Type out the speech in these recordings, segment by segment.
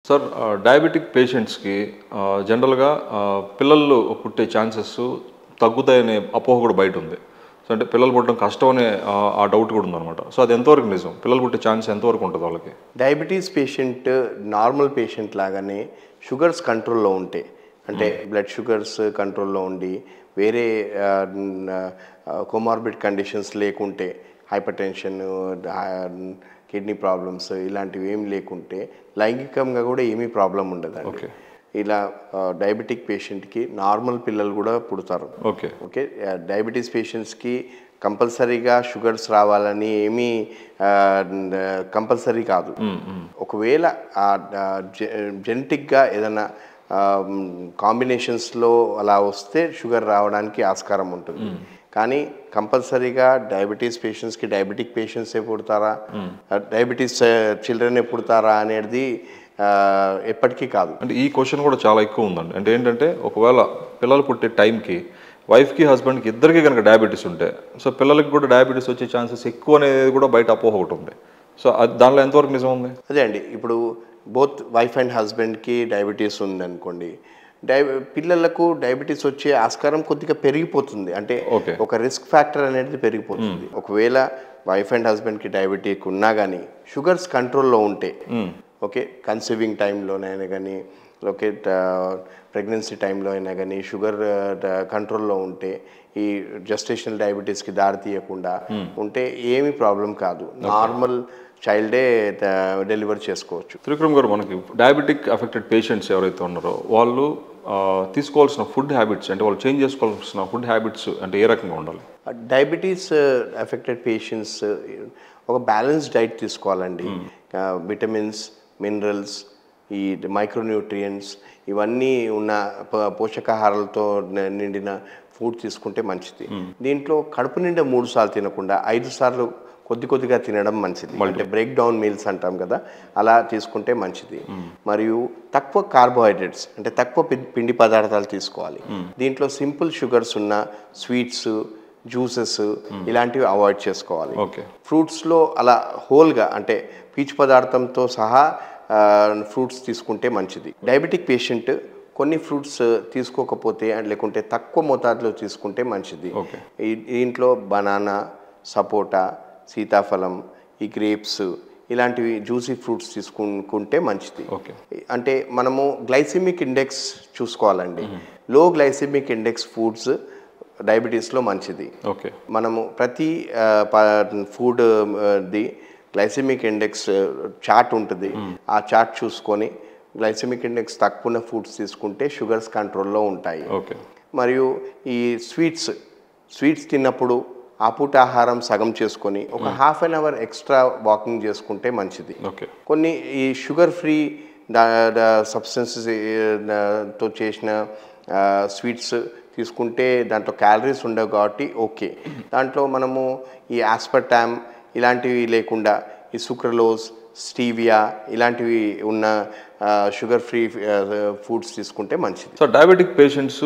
Sir diabetic పేషెంట్స్కి జనరల్గా పిల్లలు పుట్టే ఛాన్సెస్ తగ్గుతాయనే అపోహ కూడా బయట ఉంది సో అంటే పిల్లలు పుట్టడం కష్టం అనే ఆ, ఆ డౌట్ కూడా ఉందన్నమాట సో అది ఎంతవరకు నిజం పిల్లలు పుట్టే ఛాన్స్ ఎంతవరకు ఉంటుంది వాళ్ళకి డయాబెటీస్ పేషెంట్ నార్మల్ పేషెంట్ లాగానే షుగర్స్ కంట్రోల్లో ఉంటే అంటే బ్లడ్ షుగర్స్ కంట్రోల్లో ఉండి వేరే కొమార్బిడ్ కండిషన్స్ లేకుంటే హైపర్ టెన్షన్ కిడ్నీ ప్రాబ్లమ్స్ ఇలాంటివి ఏమి లేకుంటే లైంగికంగా కూడా ఏమీ ప్రాబ్లం ఉండదండి ఓకే ఇలా డయాబెటిక్ పేషెంట్కి నార్మల్ పిల్లలు కూడా పుడతారు ఓకే ఓకే డయాబెటీస్ పేషెంట్స్కి కంపల్సరీగా షుగర్స్ రావాలని ఏమీ కంపల్సరీ కాదు ఒకవేళ జెనెటిక్గా ఏదైనా కాంబినేషన్స్లో అలా వస్తే షుగర్ రావడానికి ఆస్కారం ఉంటుంది కానీ కంపల్సరీగా డయాబెటీస్ పేషెంట్స్కి డయాబెటిక్ పేషెంట్సే పుడతారా డయాబెటీస్ చిల్డ్రనే పుడతారా అనేది ఆ, ఎప్పటికీ కాదు అంటే ఈ క్వశ్చన్ కూడా చాలా ఎక్కువ ఉందండి అంటే ఏంటంటే ఒకవేళ పిల్లలు పుట్టే టైంకి వైఫ్కి హస్బెండ్కి ఇద్దరికి కనుక డయాబెటీస్ ఉంటే సో పిల్లలకి కూడా డయాబెటీస్ వచ్చే ఛాన్సెస్ ఎక్కువ అనేది కూడా బయట అపోహ ఒకటి ఉంది సో అది దానిలో ఎంతవరకు నిజం ఉంది అదే అండి ఇప్పుడు బోత్ వైఫ్ అండ్ హస్బెండ్కి డయాబెటీస్ ఉందనుకోండి డై పిల్లలకు డయాబెటీస్ వచ్చే ఆస్కారం కొద్దిగా పెరిగిపోతుంది అంటే Okay. ఒక రిస్క్ ఫ్యాక్టర్ అనేది పెరిగిపోతుంది ఒకవేళ వైఫ్ అండ్ హస్బెండ్కి డయాబెటిక్ ఉన్నా కానీ షుగర్స్ కంట్రోల్లో ఉంటే ఓకే కన్సీవింగ్ టైంలోనైనా కానీ ఓకే ప్రెగ్నెన్సీ టైంలో అయినా కానీ షుగర్ కంట్రోల్లో ఉంటే ఈ జస్టేషనల్ డయాబెటీస్కి దారి తీయకుండా ఉంటే ఏమీ ప్రాబ్లం కాదు నార్మల్ చైల్డే డెలివర్ చేసుకోవచ్చు త్రివిక్రమ్ గారు మనకి డయాబెటిక్ అఫెక్టెడ్ పేషెంట్స్ ఎవరైతే ఉన్నారో వాళ్ళు ఆ, తీసుకోవాల్సిన ఫుడ్ హ్యాబిట్స్ అంటే వాళ్ళు చేంజ్ చేసుకోవాల్సిన ఫుడ్ హ్యాబిట్స్ అంటే ఏ రకంగా ఉండాలి డయాబెటీస్ ఎఫెక్టెడ్ పేషెంట్స్ ఒక బ్యాలెన్స్ డైట్ తీసుకోవాలండి విటమిన్స్ మినరల్స్ ఈ మైక్రోన్యూట్రియంట్స్ ఇవన్నీ ఉన్న ప- పోషకాహారాలతో ని- నిండిన ఫుడ్ తీసుకుంటే మంచిది దీంట్లో కడుపు నిండా మూడు సార్లు తినకుండా ఐదు సార్లు కొద్ది కొద్దిగా తినడం మంచిది అంటే బ్రేక్ డౌన్ మీల్స్ అంటాం కదా అలా తీసుకుంటే మంచిది మరియు తక్కువ కార్బోహైడ్రేట్స్ అంటే తక్కువ పి- పిండి పదార్థాలు తీసుకోవాలి దీంట్లో సింపుల్ షుగర్స్ ఉన్న స్వీట్స్ జ్యూసెస్ ఇలాంటివి అవాయిడ్ చేసుకోవాలి ఓకే ఫ్రూట్స్లో అలా హోల్గా అంటే పీచు పదార్థంతో సహా ఫ్రూట్స్ తీసుకుంటే మంచిది డయాబెటిక్ పేషెంట్ కొన్ని ఫ్రూట్స్ తీసుకోకపోతే and లేకుంటే తక్కువ మోతాదులో తీసుకుంటే మంచిది ఓకే ఈ- దీంట్లో బనానా సపోటా సీతాఫలం ఈ గ్రేప్స్ ఇలాంటివి జ్యూసీ ఫ్రూట్స్ తీసుకుంటే మంచిది ఓకే అంటే మనము గ్లైసిమిక్ ఇండెక్స్ చూసుకోవాలండి లో గ్లైసిమిక్ ఇండెక్స్ ఫుడ్స్ డయాబెటీస్లో మంచిది ఓకే మనము ప్రతి ఆ, ప- ఫుడ్ ఆ, ది గ్లైసెమిక్ ఇండెక్స్ చార్ట్ ఉంటుంది ఆ చార్ట్ చూసుకొని గ్లైసెమిక్ ఇండెక్స్ తక్కువ ఉన్న ఫుడ్స్ తీసుకుంటే షుగర్స్ కంట్రోల్లో ఉంటాయి ఓకే మరియు ఈ స్వీట్స్ స్వీట్స్ తిన్నప్పుడు ఆ పూట ఆహారం సగం చేసుకొని ఒక half an hour extra walking చేసుకుంటే మంచిది ఓకే కొన్ని ఈ షుగర్ ఫ్రీ సబ్స్టెన్సెస్ తో చేసిన స్వీట్స్ తీసుకుంటే దాంట్లో క్యాలరీస్ ఉండవు కాబట్టి ఓకే దాంట్లో మనము ఈ ఆస్పర్టామ్ ఇలాంటివి లేకుండా ఈ సుక్రలోస్ స్టీవియా ఇలాంటివి ఉన్న షుగర్ ఫ్రీ ఫుడ్స్ తీసుకుంటే మంచిది సో డయాబెటిక్ పేషెంట్స్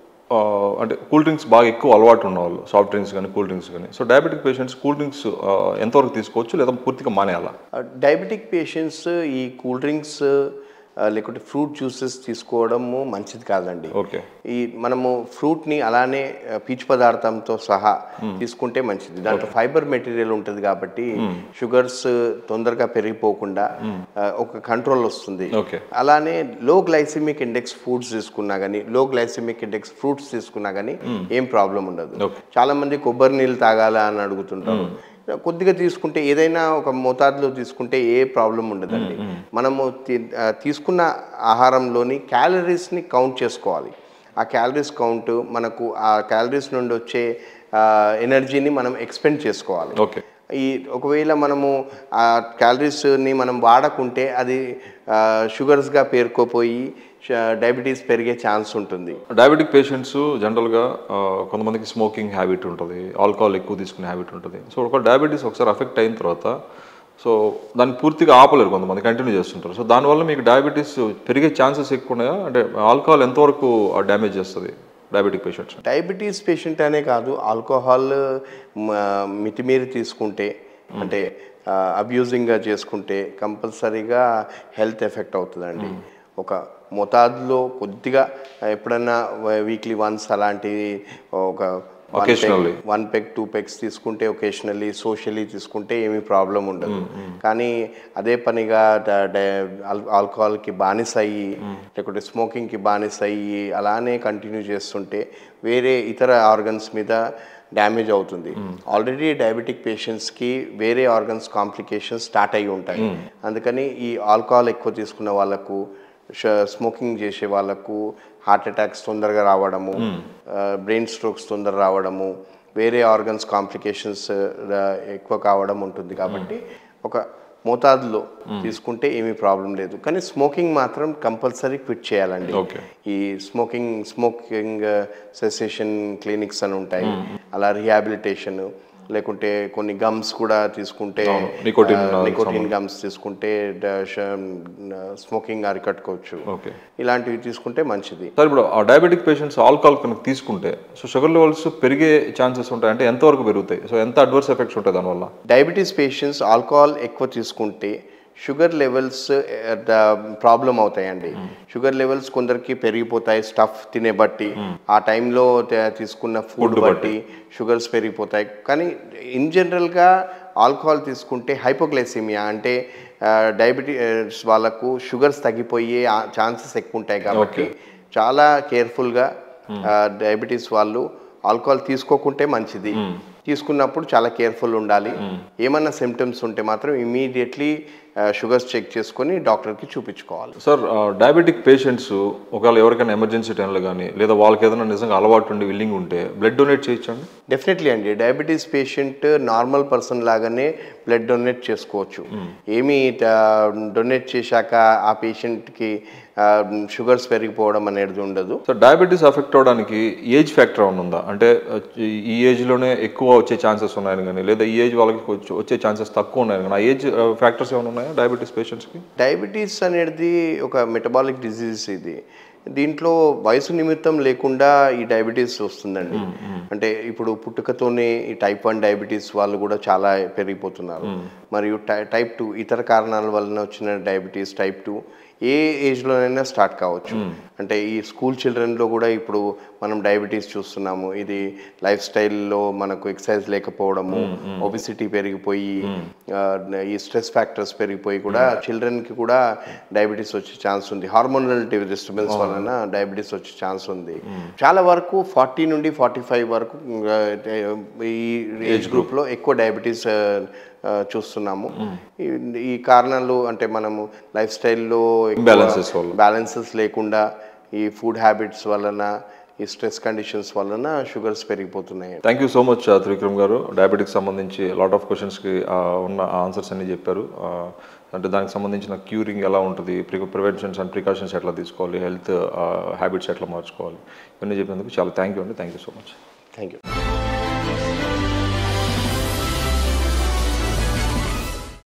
అంటే కూల్ డ్రింక్స్ బాగా ఎక్కువ అలవాటు ఉన్నవాళ్ళు సాఫ్ట్ డ్రింక్స్ కానీ కూల్ డ్రింక్స్ కానీ so diabetic patients cool drinks ఎంతవరకు తీసుకోవచ్చు లేదా పూర్తిగా మానేయాలా డయాబెటిక్ పేషెంట్స్ ఈ కూల్ డ్రింక్స్ లేకుంటే ఫ్రూట్ జ్యూసెస్ తీసుకోవడము మంచిది కాదండి ఓకే ఈ మనము ఫ్రూట్ని అలానే ఆ, పీచు పదార్థంతో సహా తీసుకుంటే మంచిది దాంట్లో ఫైబర్ మెటీరియల్ ఉంటుంది కాబట్టి షుగర్స్ తొందరగా పెరిగిపోకుండా ఆ, ఒక కంట్రోల్ వస్తుంది ఓకే అలానే లో గ్లైసిమిక్ ఇండెక్స్ ఫుడ్స్ తీసుకున్నా కానీ లో గ్లైసిమిక్ ఇండెక్స్ ఫ్రూట్స్ తీసుకున్నా కానీ ఏం ప్రాబ్లం ఉండదు Okay. చాలా మంది కొబ్బరి నీళ్ళు తాగాలా అని అడుగుతుంటారు కొద్దిగా తీసుకుంటే ఏదైనా ఒక మోతాదులో తీసుకుంటే ఏ ప్రాబ్లం ఉండదండి మనము తి- ఆ, తీసుకున్న ఆహారంలోని క్యాలరీస్ని కౌంట్ చేసుకోవాలి ఆ క్యాలరీస్ కౌంట్ మనకు ఆ క్యాలరీస్ నుండి వచ్చే ఎనర్జీని మనం ఎక్స్పెండ్ చేసుకోవాలి ఓకే ఈ ఒకవేళ మనము ఆ క్యాలరీస్ని మనం వాడకుంటే అది షుగర్స్గా పేరుకోపోయి డయాబెటీస్ పెరిగే ఛాన్స్ ఉంటుంది డయాబెటిక్ పేషెంట్స్ జనరల్గా కొంతమందికి స్మోకింగ్ హ్యాబిట్ ఉంటుంది ఆల్కహాల్ ఎక్కువ తీసుకునే హ్యాబిట్ ఉంటుంది సో ఒక డయాబెటీస్ ఒకసారి అఫెక్ట్ అయిన తర్వాత సో దాన్ని పూర్తిగా ఆపలేరు కొంతమంది కంటిన్యూ చేస్తుంటారు సో దానివల్ల మీకు డయాబెటీస్ పెరిగే ఛాన్సెస్ ఎక్కువ ఉన్నాయా అంటే ఆల్కహాల్ ఎంతవరకు డ్యామేజ్ చేస్తుంది డయాబెటిక్ పేషెంట్స్ డయాబెటీస్ పేషెంట్ అనే కాదు ఆల్కహాల్ మ- మితిమీరి తీసుకుంటే అంటే అబ్యూజింగ్గా చేసుకుంటే కంపల్సరీగా హెల్త్ ఎఫెక్ట్ అవుతుందండి ఒక మోతాదులో కొద్దిగా ఎప్పుడన్నా వీక్లీ వన్స్ అలాంటి ఒక Occasionally. One peg two pegs తీసుకుంటే ఒకేషనల్లీ సోషల్లీ తీసుకుంటే ఏమీ ప్రాబ్లం ఉండదు కానీ అదే పనిగా ఆల్కహాల్కి బానిస అయ్యి లేకుంటే స్మోకింగ్కి బానిస అయ్యి అలానే కంటిన్యూ చేస్తుంటే వేరే ఇతర ఆర్గన్స్ మీద డ్యామేజ్ అవుతుంది ఆల్రెడీ డయాబెటిక్ పేషెంట్స్కి వేరే ఆర్గన్స్ కాంప్లికేషన్స్ స్టార్ట్ అయి ఉంటాయి అందుకని ఈ ఆల్కహాల్ ఎక్కువ తీసుకున్న వాళ్ళకు స్మోకింగ్ చేసే వాళ్ళకు హార్ట్ అటాక్స్ తొందరగా రావడము బ్రెయిన్ స్ట్రోక్స్ తొందర రావడము వేరే ఆర్గన్స్ కాంప్లికేషన్స్ ఎక్కువ కావడం ఉంటుంది కాబట్టి ఒక మోతాదులో తీసుకుంటే ఏమీ ప్రాబ్లం లేదు కానీ స్మోకింగ్ మాత్రం కంపల్సరీ క్విట్ చేయాలండి ఓకే ఈ స్మోకింగ్ స్మోకింగ్ సెసేషన్ క్లినిక్స్ అని ఉంటాయి అలా రిహాబిలిటేషన్ లేకుంటే కొన్ని గమ్స్ కూడా తీసుకుంటే nicotine, నికోటిన్ గమ్స్ తీసుకుంటే స్మోకింగ్ అరికట్టుకోవచ్చు ఓకే ఇలాంటివి తీసుకుంటే మంచిది సార్ ఇప్పుడు ఆ డయాబెటిక్ పేషెంట్స్ ఆల్కహాల్ కనుక తీసుకుంటే సో షుగర్ లెవెల్స్ పెరిగే ఛాన్సెస్ ఉంటాయి అంటే ఎంతవరకు పెరుగుతాయి సో ఎంత అడ్వర్స్ ఎఫెక్ట్స్ ఉంటాయి దానివల్ల డయాబెటీస్ పేషెంట్స్ ఆల్కహాల్ ఎక్కువ తీసుకుంటే షుగర్ లెవెల్స్ ప్రాబ్లం అవుతాయండి షుగర్ లెవెల్స్ కొందరికి పెరిగిపోతాయి స్టఫ్ తినే బట్టి ఆ టైంలో తీసుకున్న ఫుడ్ బట్టి షుగర్స్ పెరిగిపోతాయి కానీ ఇన్ జనరల్గా ఆల్కహాల్ తీసుకుంటే హైపోగ్లైసిమియా అంటే డయాబెటీస్ వాళ్ళకు షుగర్స్ తగ్గిపోయే ఛాన్సెస్ ఎక్కువ ఉంటాయి కాబట్టి చాలా కేర్ఫుల్గా డయాబెటీస్ వాళ్ళు ఆల్కహాల్ తీసుకోకుంటే మంచిది తీసుకున్నప్పుడు చాలా కేర్ఫుల్ ఉండాలి ఏమన్నా సిమ్టమ్స్ ఉంటే మాత్రం ఇమీడియట్లీ షుగర్స్ చెక్ చేసుకొని డాక్టర్కి చూపించుకోవాలి సార్ డయాబెటిక్ పేషెంట్స్ ఒకవేళ ఎవరికైనా ఎమర్జెన్సీ టైంలో కానీ లేదా వాళ్ళకి ఏదైనా నిజంగా అలవాటు ఉండి విల్లింగ్ ఉంటే బ్లడ్ డొనేట్ చేయొచ్చండి డెఫినెట్లీ అండి డయాబెటీస్ పేషెంట్ నార్మల్ పర్సన్ లాగానే బ్లడ్ డొనేట్ చేసుకోవచ్చు ఏమి డొనేట్ చేశాక ఆ పేషెంట్కి షుగర్స్ పెరిగిపోవడం అనేది ఉండదు సో డయాబెటీస్ అఫెక్ట్ అవడానికి ఏజ్ ఫ్యాక్టర్ ఏమైనా ఉందా అంటే ఆ, ఈ ఏజ్లోనే ఎక్కువ వచ్చే ఛాన్సెస్ ఉన్నాయని కానీ లేదా ఈ ఏజ్ వాళ్ళకి వచ్చి- వచ్చే ఛాన్సెస్ తక్కువ ఉన్నాయని కానీ ఆ ఏజ్ ఫ్యాక్టర్స్ ఏమైనా ఉన్నాయా డయాబెటీస్ పేషెంట్స్కి డయాబెటీస్ అనేది ఒక మెటబాలిక్ డిజీజ్ ఇది దీంట్లో వయసు నిమిత్తం లేకుండా ఈ డయాబెటీస్ వస్తుందండి అంటే ఇప్పుడు పుట్టుకతోనే ఈ టైప్ వన్ డయాబెటీస్ వాళ్ళు కూడా చాలా పెరిగిపోతున్నారు మరియు టై టైప్ టూ ఇతర కారణాల వలన వచ్చిన డయాబెటీస్ టైప్ టూ ఏ ఏజ్లోనైనా స్టార్ట్ కావచ్చు అంటే ఈ స్కూల్ చిల్డ్రన్లో కూడా ఇప్పుడు మనం డయాబెటీస్ చూస్తున్నాము ఇది లైఫ్ స్టైల్లో మనకు ఎక్సర్సైజ్ లేకపోవడము ఒబిసిటీ పెరిగిపోయి ఆ, ఈ స్ట్రెస్ ఫ్యాక్టర్స్ పెరిగిపోయి కూడా చిల్డ్రన్కి కూడా డయాబెటీస్ వచ్చే ఛాన్స్ ఉంది హార్మోనల్ డిస్టర్బెన్స్ వలన డయాబెటీస్ వచ్చే ఛాన్స్ ఉంది చాలా వరకు ఫార్టీ నుండి ఫార్టీ ఫైవ్ వరకు ఆ, ఈ ఏజ్ గ్రూప్లో ఎక్కువ డయాబెటీస్ ఆ, చూస్తున్నాము ఈ- ఈ కారణాలు అంటే మనము లైఫ్ స్టైల్లో Imbalances వల్ల. బ్యాలెన్సెస్ లేకుండా ఈ ఫుడ్ హ్యాబిట్స్ వలన ఈ స్ట్రెస్ కండిషన్స్ వలన షుగర్స్ పెరిగిపోతున్నాయి thank you so much Trivikram garu diabetics సంబంధించి లాట్ ఆఫ్ క్వశ్చన్స్కి ఉన్న ఆన్సర్స్ అన్ని చెప్పారు ఆ, అంటే దానికి సంబంధించిన క్యూరింగ్ ఎలా ఉంటుంది ప్రి ప్రివెన్షన్స్ అండ్ ప్రికాషన్స్ ఎట్లా తీసుకోవాలి హెల్త్ హ్యాబిట్స్ ఎట్లా మార్చుకోవాలి ఇవన్నీ చెప్పినందుకు చాలా థ్యాంక్ యూ అండి thank you so much thank you